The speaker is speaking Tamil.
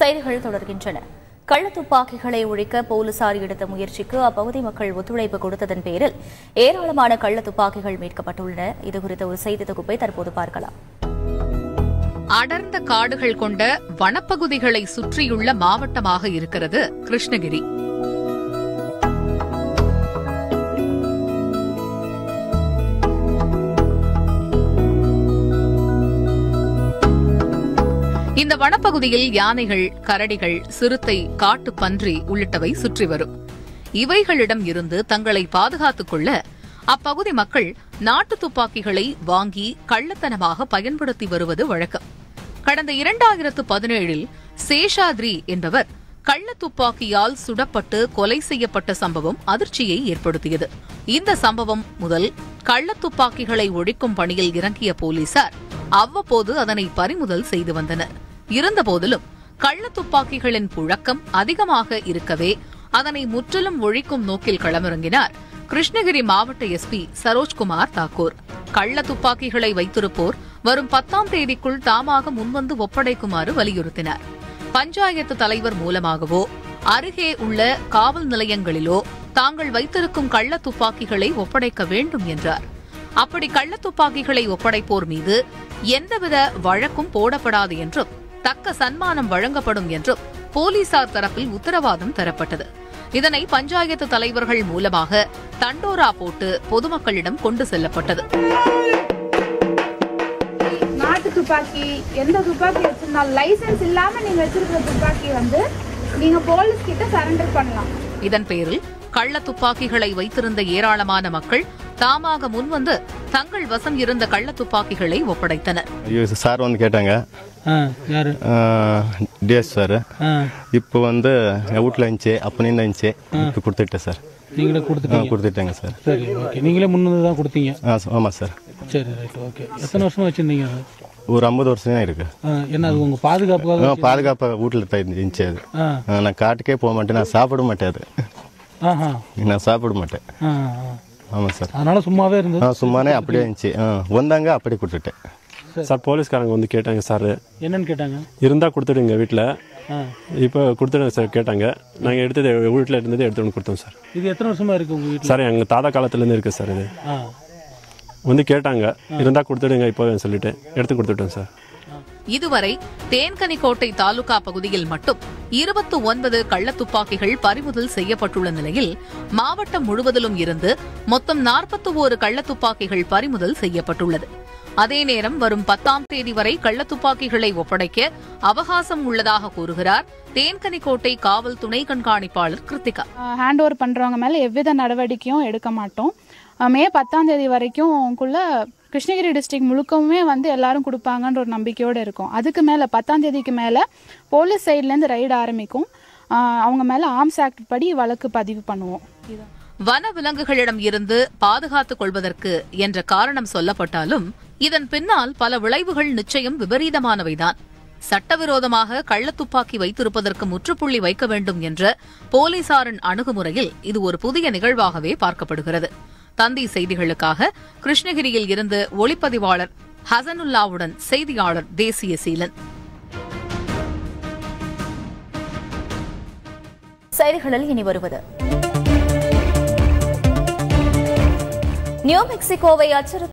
செய்திகள் தொடர்கின்றன கள்ளத்துப்பாக்கிகளை ஒழிக்க போலீசார் எடுத்த முயற்சிக்கு அப்பகுதி மக்கள் ஒத்துழைப்பு கொடுத்ததன் பேரில் ஏராளமான கள்ளத்துப்பாக்கிகள் மீட்கப்பட்டுள்ளன இதுகுறித்த ஒரு செய்தி தொகுப்பை தற்போது பார்க்கலாம் அடர்ந்த காடுகள் கொண்ட வனப்பகுதிகளை சுற்றியுள்ள மாவட்டமாக இருக்கிறது கிருஷ்ணகிரி இந்த வனப்பகுதியில் யானைகள் கரடிகள் சிறுத்தை காட்டுப்பன்றி உள்ளிட்டவை சுற்றி வரும் இவைகளிடம் இருந்து தங்களை பாதுகாத்துக் கொள்ள அப்பகுதி மக்கள் நாட்டு துப்பாக்கிகளை வாங்கி கள்ளத்தனமாக பயன்படுத்தி வருவது வழக்கம் கடந்த இரண்டாயிரத்து பதினேழில் சேஷாத்ரி என்பவர் கள்ள துப்பாக்கியால் சுடப்பட்டு கொலை செய்யப்பட்ட சம்பவம் அதிர்ச்சியை ஏற்படுத்தியது இந்த சம்பவம் முதல் கள்ள துப்பாக்கிகளை ஒழிக்கும் பணியில் இறங்கிய போலீசார் அவ்வப்போது அதனை பறிமுதல் செய்து வந்தனர் இருந்தபோதிலும் கள்ள துப்பாக்கிகளின் புழக்கம் அதிகமாக இருக்கவே அதனை முற்றிலும் ஒழிக்கும் நோக்கில் களமிறங்கினார் கிருஷ்ணகிரி மாவட்ட எஸ்பி சரோஜ்குமார் தாக்கூர் கள்ள துப்பாக்கிகளை வைத்திருப்போர் வரும் பத்தாம் தேதிக்குள் தாமாக முன்வந்து ஒப்படைக்குமாறு வலியுறுத்தினார் பஞ்சாயத்து தலைவர் மூலமாகவோ அருகே உள்ள காவல் நிலையங்களிலோ தாங்கள் வைத்திருக்கும் கள்ள துப்பாக்கிகளை ஒப்படைக்க வேண்டும் என்றார் அப்படி கள்ள துப்பாக்கிகளை ஒப்படைப்போர் மீது எந்தவித வழக்கும் போடப்படாது என்றும் தக்க சன்மானம் வழங்கப்படும் என்றும் போலீசார் தரப்பில் உத்தரவாதம் தரப்பட்டது இதனை பஞ்சாயத்து தலைவர்கள் மூலமாக தண்டோரா போட்டு பொதுமக்களிடம் கொண்டு செல்லப்பட்டது நாட்டு துப்பாக்கி எந்த துப்பாக்கி வச்சிருந்தாலும் லைசென்ஸ் இல்லாம நீங்க வச்சிருக்கிற துப்பாக்கி வந்து நீங்க போலீஸ் கிட்ட சரண்டர் பண்ணலாம் இதன் பேரில் கள்ள துப்பாக்கிகளை வைத்திருந்த ஏராளமான மக்கள் தாமாக முன்வந்து தங்கள் வசம் இருந்த கள்ள துப்பாக்கிகளை ஒப்படைத்தனர் ஐயோ சார் வந்து கேட்டாங்க ஆ யாரு டிஎஸ் சார் ஆ இப்போ வந்து என் வீட்டில் இருந்துச்சு அப்பனின்னு இருந்துச்சு இப்போ கொடுத்துட்டேன் சார் நீங்களே ஆ கொடுத்துட்டீங்க கொடுத்துட்டேங்க சார் சரி ஓகே நீங்களே முன்னது தான் கொடுத்தீங்க ஆ ச- ஆமாம் சார் சரி ரைட் ஓகே எத்தனை வருஷமா வச்சிருந்தீங்க அது? ஒரு ஐம்பது வருஷம் தான் இருக்கு ஆ, என்ன அது உங்க பாதுகாப்புக்காக ஆ பாதுகாப்பாக வீட்டில் தான் இருந்துச்சு அது ஆ ஆ, நான் காட்டுக்கே போக மாட்டேன் நான் சாப்பிட மாட்டேன் அது ஆஹா நான் சாப்பிட மாட்டேன் ஆ ஆ. ஆமாம் சார் அதனால சும்மாவே இருந்தது ஆ சும்மானே அப்படியே இருந்துச்சு ஆ வந்தாங்க அப்படியே கொடுத்துட்டேன் சார் போலீஸ்காரங்க வந்து கேட்டாங்க சார் என்னன்னு கேட்டாங்க இருந்தால் கொடுத்துடுங்க வீட்டில் ஆ இப்போ கொடுத்துடுங்க சார் கேட்டாங்க நாங்கள் எடுத்தது வீட்டில் இருந்தது எடுத்து வந்து கொடுத்தோம் சார் இது எத்தனை வருஷமா இருக்கு உங்க வீட்டில் சார் எங்கள் தாத்தா காலத்துலேருந்து இருக்குது சார் இது ஆ வந்து கேட்டாங்க இருந்தால் கொடுத்துடுங்க இப்போ சொல்லிட்டு எடுத்து கொடுத்துட்டோம் சார் இதுவரை தேன்கனிக்கோட்டை தாலுகா பகுதியில் மட்டும் இருபத்து ஒன்பது கள்ளத்துப்பாக்கிகள் பறிமுதல் செய்யப்பட்டுள்ள நிலையில் மாவட்டம் முழுவதிலும் இருந்து மொத்தம் நாற்பத்தி ஓரு கள்ளத்துப்பாக்கிகள் பறிமுதல் செய்யப்பட்டுள்ளது அதே நேரம் வரும் பத்தாம் தேதி வரை கள்ளத்துப்பாக்கிகளை ஒப்படைக்க அவகாசம் உள்ளதாக கூறுகிறார் தேன்கனிக்கோட்டை காவல் துணை கண்காணிப்பாளர் கிருத்திகா ஹேண்ட் ஓவர் பண்றவங்க மேல எவ்வித நடவடிக்கையும் எடுக்க மாட்டோம் அஹ் மே பத்தாம் தேதி வரைக்கும்குள்ள கிருஷ்ணகிரி டிஸ்ட்ரிக்ட் முழுக்கவுமே வந்து எல்லாரும் கொடுப்பாங்கன்ற ஒரு நம்பிக்கையோடு இருக்கும் அதுக்கு மேலே பத்தாம் தேதிக்கு மேலே போலீஸ் சைட்லேருந்து ரைடு ஆரம்பிக்கும் அஹ் அவங்க மேலே ஆர்ம்ஸ் ஆக்ட் படி வழக்கு பதிவு பண்ணுவோம் இது வன விலங்குகளிடம் இருந்து பாதுகாத்துக் கொள்வதற்கு என்ற காரணம் சொல்லப்பட்டாலும் இதன் பின்னால் பல விளைவுகள் நிச்சயம் விபரீதமானவைதான் சட்டவிரோதமாக கள்ளத்துப்பாக்கி வைத்திருப்பதற்கு முற்றுப்புள்ளி வைக்க வேண்டும் என்ற போலீசாரின் அணுகுமுறையில் இது ஒரு புதிய நிகழ்வாகவே பார்க்கப்படுகிறது தந்தி செய்திகளுக்காக கிருஷ்ணகிரியில் இருந்து ஒளிப்பதிவாளர் ஹசனுல்லாவுடன் செய்தியாளர் தேசிய சீலன் செய்திகளில் இனி வருவது நியூ மெக்சிகோவை அச்சுறுத்த